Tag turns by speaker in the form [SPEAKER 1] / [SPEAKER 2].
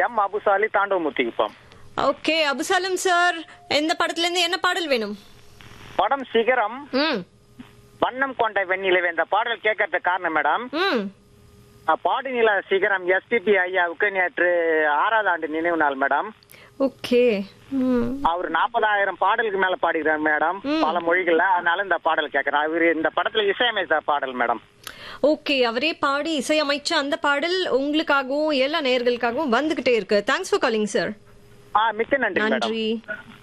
[SPEAKER 1] M Abusali Thandavamoorthikuppam
[SPEAKER 2] okay Abusalam sir எந்த படத்துல இருந்து என்ன பாடல் வேணும்
[SPEAKER 1] படம் சிகரம்
[SPEAKER 2] ம்
[SPEAKER 1] வண்ணம் கொண்ட வெண்ணிலவே இந்த பாடல் கேட்கறதுக்கு காரணம் மேடம்
[SPEAKER 2] ம்
[SPEAKER 1] அஹ், பாடிநில சிகரம் எஸ்பிபி ஐயாவுக்கு நேற்று ஆறாவது ஆண்டு நினைவு நாள் மேடம்
[SPEAKER 2] ஓகே ம்
[SPEAKER 1] அவர் நாற்பதாயிரம் பாடலுக்கு மேல பாடிக்கிறார் மேடம் பல மொழிகள்ல அதனால இந்த பாடல் கேட்கிறேன் அவர் இந்த படத்துல இசையமைத்த பாடல் மேடம்
[SPEAKER 2] ஓகே அவரே பாடி இசையமைச்ச அந்த பாடல் உங்களுக்காகவும் எல்லா நேயர்களுக்காகவும் வந்துகிட்டே இருக்கு தேங்க்ஸ் ஃபார் காலிங் சார்
[SPEAKER 1] ஆ மிக்க நன்றி மேடம்
[SPEAKER 2] நன்றி